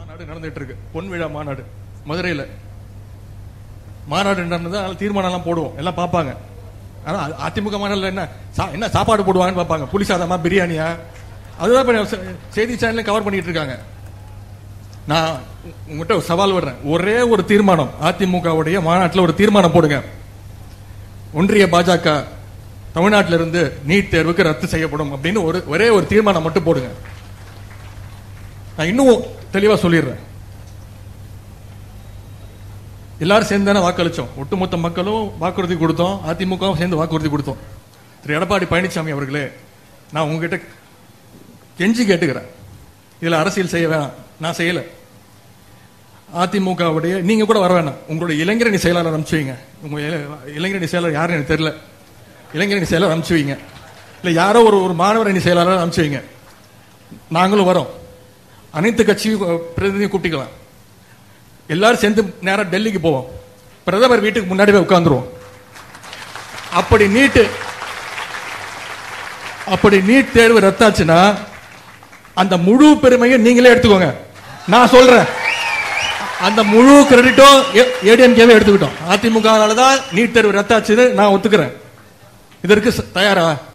மாநாடு நடந்துட்டு இருக்கு பொன் விழா மாநாடு மதுரையில மாநாடு நடந்தது அதனால தீர்மானம் எல்லாம் போடுவோம் எல்லாம் பார்ப்பாங்க ஆனா அ- அதிமுக மாநாடுல என்ன சா- என்ன சாப்பாடு போடுவாங்கன்னு பார்ப்பாங்க புளி சாதமா பிரியாணியா அதுதான் இப்ப செ- செய்தி சேனல்ல கவர் பண்ணிட்டு இருக்காங்க நான் உ- உங்ககிட்ட ஒரு சவால் விடுறேன் ஒரே ஒரு தீர்மானம் அதிமுகவுடைய மாநாட்டில் ஒரு தீர்மானம் போடுங்க ஒன்றிய பாஜக தமிழ்நாட்டில இருந்து நீட் தேர்வுக்கு ரத்து செய்யப்படும் அப்படின்னு ஒரு ஒரே ஒரு தீர்மானம் மட்டும் போடுங்க நான் இன்னும் தெளிவா சொல்லிடுறேன் எல்லாரும் சேர்ந்து தானே வாக்களிச்சோம் ஒட்டுமொத்த மக்களும் வாக்குறுதி கொடுத்தோம் அதிமுகவும் சேர்ந்து வாக்குறுதி கொடுத்தோம் திரு எடப்பாடி பழனிசாமி அவர்களே நான் உங்ககிட்ட கெஞ்சி கேட்டுக்கிறேன் இதுல அரசியல் செய்ய வேணாம் நான் செய்யல அதிமுகவுடைய நீங்க கூட வர வேணாம் உங்களுடைய இளைஞரணி செயலாளர் அனுப்பிச்சு வைங்க உங்க இள- இளைஞரணி செயலாளர் யாருன்னு எனக்கு தெரியல இளைஞரணி செயலாளர் அனுப்பிச்சு வைங்க இல்ல யாரோ ஒரு ஒரு மாணவர் அணி செயலாளர் அனுப்பிச்சு வைங்க நாங்களும் வரோம் அனைத்து கட்சி பிரதிநிதியும் கூப்பிட்டுக்கலாம் எல்லாரும் சேர்ந்து நேரா டெல்லிக்கு போவோம் பிரதமர் வீட்டுக்கு முன்னாடி போய் உட்கார்ந்துருவோம் அப்படி நீட்டு அப்படி நீட் தேர்வு ரத்தாச்சுன்னா அந்த முழு பெருமையும் நீங்களே எடுத்துக்கோங்க நான் சொல்றேன் அந்த முழு கிரெடிட்டும் ஏடிஎம்கேவே எடுத்துக்கிட்டோம் அதிமுகனால தான் நீட் தேர்வு ரத்தாச்சுன்னு நான் ஒத்துக்கிறேன் இதற்கு ச- தயாரா